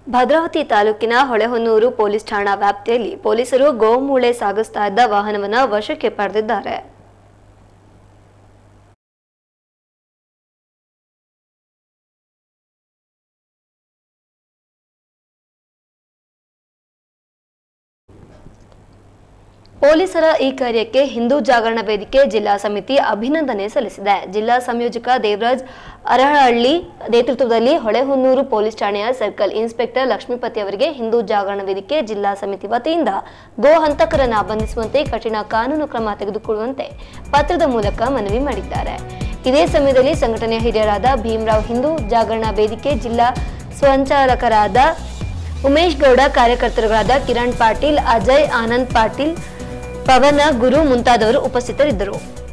ಭದ್ರಾವತಿ ತಾಲೂಕಿನ ಹೊಳೆಹೊನ್ನೂರು ಪೊಲೀಸ್ ಠಾಣಾ ವ್ಯಾಪ್ತಿಯಲ್ಲಿ ಪೊಲೀಸರು ಗೋಮೂಳೆ ಸಾಗಿಸ್ತಾ ಇದ್ದ ವಾಹನವನ್ನು ವಶಕ್ಕೆ ಪಡೆದಿದ್ದಾರೆ ಪೊಲೀಸರ ಈ ಕಾರ್ಯಕ್ಕೆ ಹಿಂದೂ ಜಾಗರಣ ವೇದಿಕೆ ಜಿಲ್ಲಾ ಸಮಿತಿ ಅಭಿನಂದನೆ ಸಲ್ಲಿಸಿದೆ ಜಿಲ್ಲಾ ಸಂಯೋಜಕ ದೇವರಾಜ್ ಅರಹಳ್ಳಿ ನೇತೃತ್ವದಲ್ಲಿ ಹೊಳೆಹೊನ್ನೂರು ಪೊಲೀಸ್ ಠಾಣೆಯ ಸರ್ಕಲ್ ಇನ್ಸ್ಪೆಕ್ಟರ್ ಲಕ್ಷ್ಮೀಪತಿ ಅವರಿಗೆ ಹಿಂದೂ ಜಾಗರಣ ವೇದಿಕೆ ಜಿಲ್ಲಾ ಸಮಿತಿ ವತಿಯಿಂದ ಗೋ ಹಂತಕರನ್ನ ಬಂಧಿಸುವಂತೆ ಕಠಿಣ ಕಾನೂನು ಕ್ರಮ ತೆಗೆದುಕೊಳ್ಳುವಂತೆ ಪತ್ರದ ಮೂಲಕ ಮನವಿ ಮಾಡಿದ್ದಾರೆ ಇದೇ ಸಮಯದಲ್ಲಿ ಸಂಘಟನೆಯ ಹಿರಿಯರಾದ ಭೀಮರಾವ್ ಹಿಂದೂ ಜಾಗರಣ ವೇದಿಕೆ ಜಿಲ್ಲಾ ಸಂಚಾಲಕರಾದ ಉಮೇಶ್ ಗೌಡ ಕಾರ್ಯಕರ್ತರುಗಳಾದ ಕಿರಣ್ ಪಾಟೀಲ್ ಅಜಯ್ ಆನಂದ್ ಪಾಟೀಲ್ ಪವನ ಗುರು ಮುಂತಾದವರು ಉಪಸ್ಥಿತರಿದ್ದರು